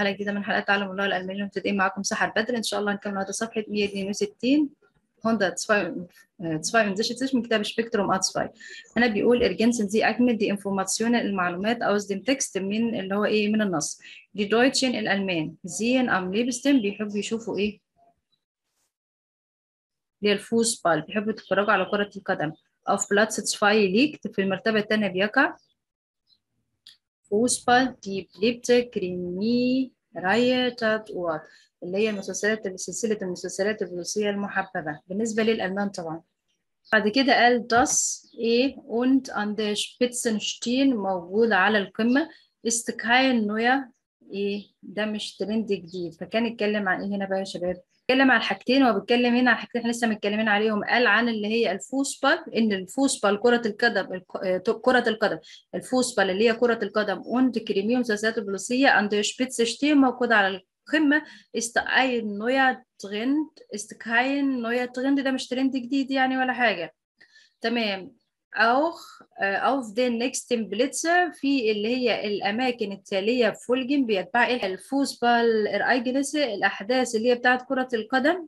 حلقة جديدة من حلقات تعلم اللغة الألمانية مبتدئين معاكم سحر بدر إن شاء الله هنكمل النهاردة صفحة 162 162 من كتاب سبيكتروم ات 2 هنا بيقول ergänzen Sie أكمل دي انفورماسيون المعلومات aus dem Text من اللي هو إيه من النص die Deutschen الألمان sehen am liebsten بيحبوا يشوفوا إيه اللي هي الفوسبال بيحبوا يتفرجوا على كرة القدم auf Platz 2 liegt في المرتبة الثانية بيقع فوسبال دي بليبت كريمي راية تاتوات اللي هي المسلسلات سلسلة المسلسلات الروسية المحببة بالنسبة للألمان طبعا بعد كده قال das ايه und an der Spitzen stehen موجودة على القمة ist kein neuer ايه ده مش ترند جديد فكان يتكلم عن ايه هنا بقى يا شباب اتكلم عن حاجتين هو بيتكلم هنا عن حاجتين احنا لسه متكلمين عليهم قال عن اللي هي الفوسبال ان الفوسبال كرة القدم كرة القدم الفوسبال اللي هي كرة القدم und كريمية مسلسلات البوليسية عند شبيتس شتيم موجودة على القمة ist ein neuer Trend ist kein neuer Trend ده مش ترند جديد يعني ولا حاجة تمام auch auf den nächsten Plätze في اللي هي الأماكن التالية في فولجن بيتبع الفوسبال ereignisse الأحداث اللي هي بتاعت كرة القدم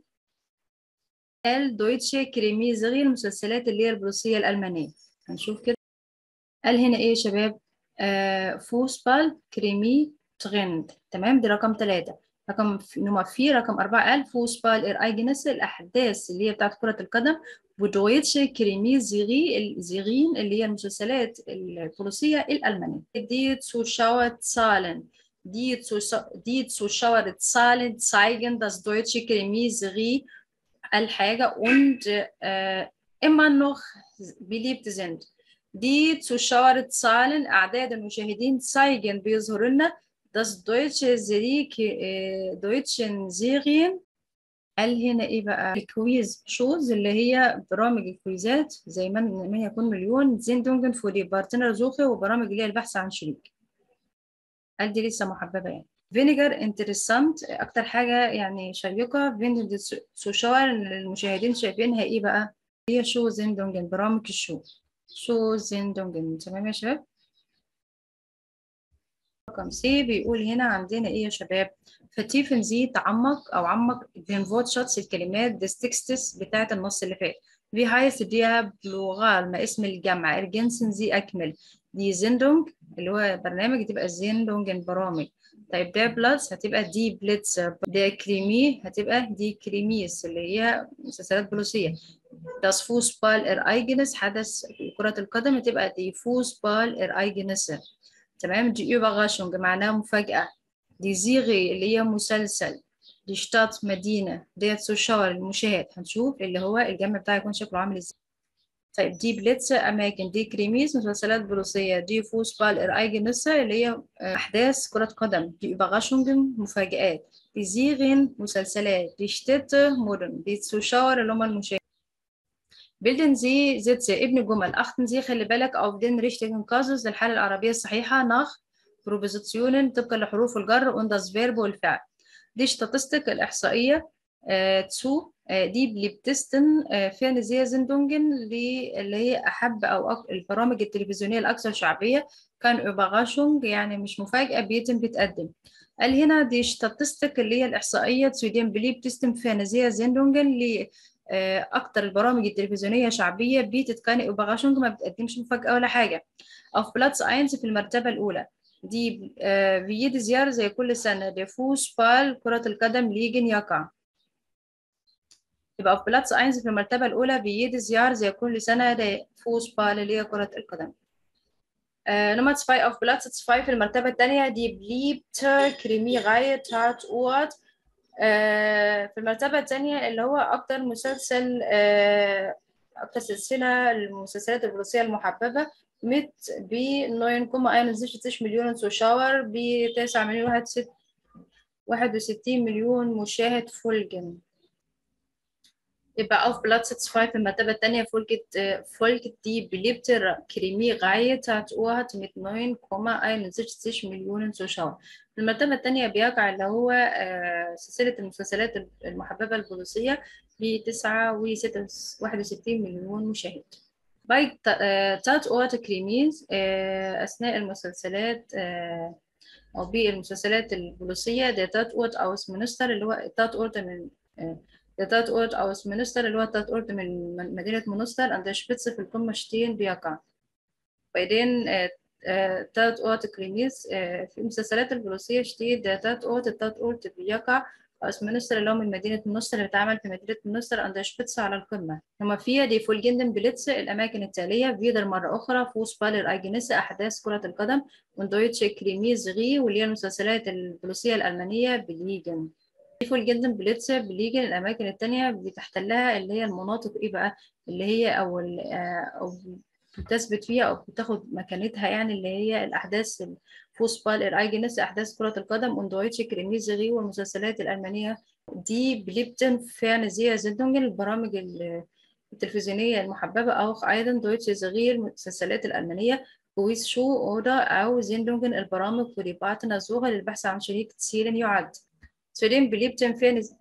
الدويتشه كريميزغي المسلسلات اللي هي البروسية الألمانية هنشوف كده قال هنا إيه يا شباب آه فوسبال كريمي ترند تمام دي رقم ثلاثة رقم نمر في رقم أربعة قال فوسبال إيرايجنس الأحداث اللي هي بتاعت كرة القدم ودويتشه كريمي زيغي زيغين اللي هي المسلسلات البوليسية الألمانية دي Zuschauerzahlen die, die Zuschauerzahlen zeigen dass deutsche Krimi-Serie الحاجة und äh, immer noch beliebt sind die Zuschauerzahlen أعداد المشاهدين zeigen بيظهر لنا das deutsche Serie äh, deutschen Serien قال هنا ايه بقى الكويز شوز اللي هي برامج الكويزات زي ما من يكون مليون زيندونجن فودي بارتنر زوخي وبرامج اللي هي البحث عن شريك قال دي لسه محببه يعني فينيجر انترسانت اكتر حاجه يعني شيقه فين سوشار المشاهدين شايفينها ايه بقى هي شو زيندونجن برامج الشو شو زيندونجن تمام يا شباب رقم سي بيقول هنا عندنا ايه يا شباب فتيفن زي تعمق او عمق فينفوت شاتس الكلمات ديستكستس بتاعت النص اللي فات في هايست ديها بلوغال ما اسم الجمع ارجنسن زي اكمل دي زيندونج اللي هو برنامج تبقى زيندونج برامج طيب ده بلس هتبقى دي بليتس ده كريمي هتبقى دي كريميس اللي هي مسلسلات بوليسيه das Fußball ereignis حدث كرة القدم هتبقى دي Fußball ereignisse تمام دي Überraschung معناها مفاجأة دي زيغي اللي هي مسلسل دي شتات مدينة دي تشاور المشاهد هنشوف اللي هو الجمع بتاعه يكون شكله عامل ازاي طيب دي بليتس أماكن دي كريميز مسلسلات بوليسية دي فوسبال إرايجنسة اللي هي أحداث كرة قدم دي إبغاشونجن مفاجآت دي زيغين مسلسلات دي شتت مدن دي تشاور اللي هم المشاهد bilden Sie Sätze ابن جمل achten Sie خلي بالك auf den richtigen Kasus الحالة العربية الصحيحة nach Propositionen طبقا لحروف الجر und das Verb والفعل دي statistik الإحصائية äh, zu äh, die beliebtesten äh, Fernsehsendungen اللي هي أحب أو البرامج التلفزيونية الأكثر شعبية كان Überraschung يعني مش مفاجأة بيتم بيتقدم قال هنا دي statistik اللي هي الإحصائية zu den beliebtesten Fernsehsendungen اللي اكتر البرامج التلفزيونيه شعبيه بتتقان اوبراشونج ما بتقدمش مفاجاه ولا حاجه auf بلاتس 1 في المرتبه الاولى دي في يد زيارة زي كل سنة دي فوسبال كرة القدم ليجن يقع يبقى في بلاتس 1 في المرتبة الأولى في يد زيارة زي كل سنة دي فوسبال اللي هي كرة القدم نمرة 2 auf Platz 2 في المرتبة الثانية دي بليبت كريمي غاية تات أوات في المرتبة الثانية اللي هو أكتر مسلسل أكتر سلسلة المسلسلات البوليسية المحببة مت ب 9,61 مليون زوشاور ب 9 مليون 61 مليون مشاهد فولجن يبقى auf Platz 2 في المرتبة الثانية folgt, folgt die beliebte Krimi-Reihe Tatort mit 9,61 مليون Zuschauer. في المرتبة الثانية بيقع اللي هو سلسلة المسلسلات المحببة البوليسية ب 961 مليون مشاهد. Bei Tatort Krimis أثناء المسلسلات أو بالمسلسلات البوليسية ده تات أورت أو اسمنستر اللي هو تات أورت من ده تات أورت أو اسمنستر اللي هو تات أورت من من مدينة منستر عند شبيتس في القمة شتين بيقع بعدين تات أورت كريميز في المسلسلات البوليسية شتيت ده تات أورت تات أورت بيقع أسمنستر اللي هو من مدينة منستر اللي اتعمل في مدينة منستر عند شبيتس على القمة هما فيها دي فولجندن بليتس الأماكن التالية فيدر مرة أخرى فوس بالر أيجنس أحداث كرة القدم وندويتش كريميز غي واللي هي المسلسلات البوليسية الألمانية بليجن دي فولجندن بليتس بليجن الأماكن التانية بتحتلها اللي هي المناطق إيه بقى اللي هي أو أو بتثبت فيها أو بتاخد مكانتها يعني اللي هي الأحداث فوسبال الايجنس أحداث كرة القدم und deutsche كريميزغي والمسلسلات الألمانية دي بليبتن فيرنزية زيندونجن البرامج التلفزيونية المحببة أو أيضا دويتش زغير المسلسلات الألمانية كويس شو أودا أو زيندونجن البرامج für Partnersuche للبحث عن شريك تسير يعد zudem beliebten Fernseh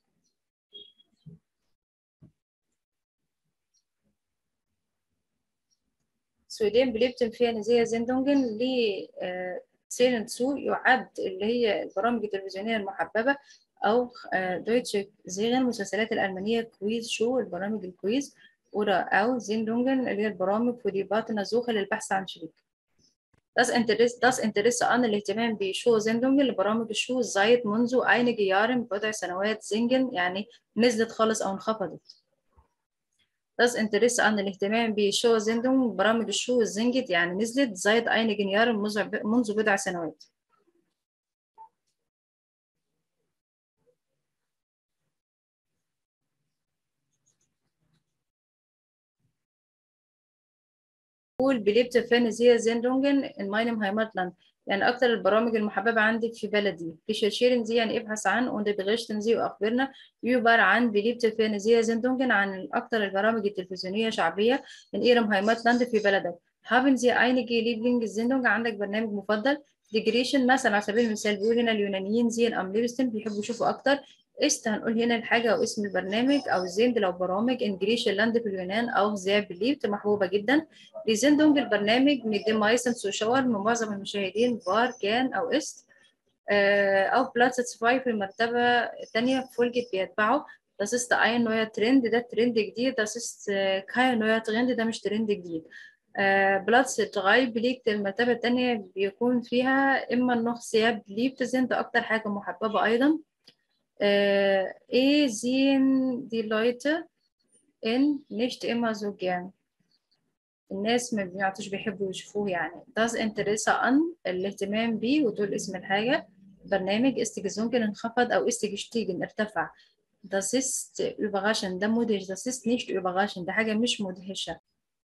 السويدين بليبتن فيها نزيه زيندونجن ل سيرن سو يعد اللي هي البرامج التلفزيونية المحببة أو دويتش زيغن المسلسلات الألمانية كويز شو البرامج الكويز oder أو زيندونجن اللي هي البرامج في ديبات نزوخة للبحث عن شريك Das Interesse, das Interesse an الاهتمام بشو زيندونجن لبرامج الشو زايد منذ einige Jahren بضع سنوات زينجن يعني نزلت خالص أو انخفضت Das Interesse an الاهتمام بشو زيندونج برامج الشو زنجت يعني نزلت زايد einige Jahre منذ بضع سنوات بقول بليبت فانزيا زيندونجن in meinem Heimatland يعني أكتر البرامج المحببة عندي في بلدي recherchieren Sie يعني ابحث عن und berichten Sie وأخبرنا über عن بليبت فانزيا زيندونجن عن أكتر البرامج التلفزيونية شعبية in Ihrem Heimatland في بلدك haben Sie einige Lieblingssendungen عندك برنامج مفضل ديجريشن مثلا على سبيل المثال بيقول هنا اليونانيين زين أم ليبستن بيحبوا يشوفوا أكتر است هنقول هنا الحاجة أو اسم البرنامج أو زيند لو برامج إنجليش لاند في اليونان أو زي بليبت محبوبة جدا لزيندونج البرنامج من دي مايسن سوشاور من معظم المشاهدين بار كان أو است أو بلاتس فاي في المرتبة الثانية فولجت بيتبعه Das ist ein neuer Trend ده ترند جديد Das ist kein neuer Trend ده مش ترند جديد بلاتس تغاي بليكت المرتبة الثانية بيكون فيها إما النوع سياب بليبت زين ده أكتر حاجة محببة أيضا إيه sehen die Leute in nicht immer so gern الناس ما بيعطوش بيحبوا يشوفوه يعني das Interesse an الاهتمام بيه ودول اسم الحاجة برنامج استجزونجن انخفض أو استجشتيجن ارتفع das ist überraschend ده مدهش das ist nicht überraschend ده حاجة مش مدهشة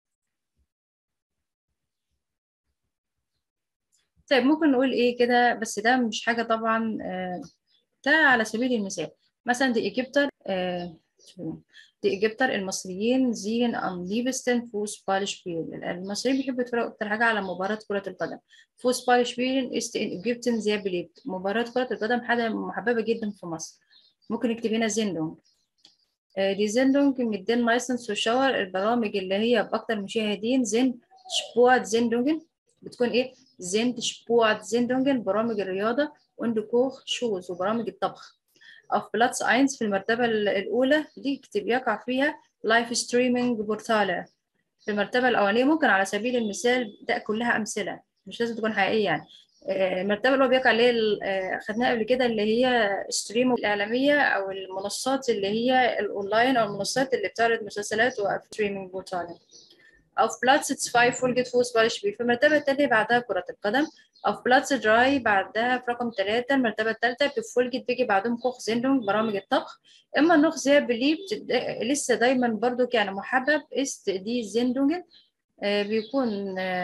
طيب ممكن نقول ايه كده بس ده مش حاجة طبعا آه ده على سبيل المثال مثلا دي إيجيبتر آه دي إيجيبتر المصريين زين أم ليبستن فوس بالشبيل المصريين بيحبوا يتفرجوا أكتر حاجة على مباراة كرة القدم فوس بالشبيل است إن إيجيبتن زي بليبت مباراة كرة القدم حاجة محببة جدا في مصر ممكن نكتب هنا زيندونج آه دي زيندونج مدين مايسنس وشاور البرامج اللي هي بأكتر مشاهدين زين شبوات زيندونجن بتكون إيه زين شبوات زيندونجن برامج الرياضة und كوخ شوز وبرامج الطبخ auf Platz 1 في المرتبة الأولى دي اكتب يقع فيها لايف ستريمينج بورتالا في المرتبة الأولانية ممكن على سبيل المثال ده كلها أمثلة مش لازم تكون حقيقية يعني المرتبة اللي هو بيقع اللي هي خدناها قبل كده اللي هي ستريم الإعلامية أو المنصات اللي هي الأونلاين أو المنصات اللي بتعرض مسلسلات وستريمينج بورتالا auf Platz 2 Folge Fußballspiel في المرتبة الثانية بعدها كرة القدم auf Platz 3 بعدها في رقم 3 المرتبة الثالثة في فولجت بيجي بعدهم كوخ زيندونج برامج الطبخ إما النوخ زي بليبت لسه دايما برضو كان محبب است دي زيندونجن آه بيكون آه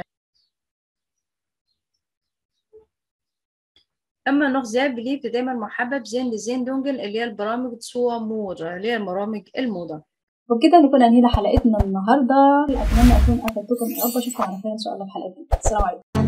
اما النوخ زي بليبت دايما محبب زين زيندونجن اللي هي البرامج تسوى مود اللي هي البرامج الموضة وبكده نكون انهينا حلقتنا النهارده اتمنى اكون افدتكم يا رب اشوفكم على خير ان شاء الله في حلقه السلام عليكم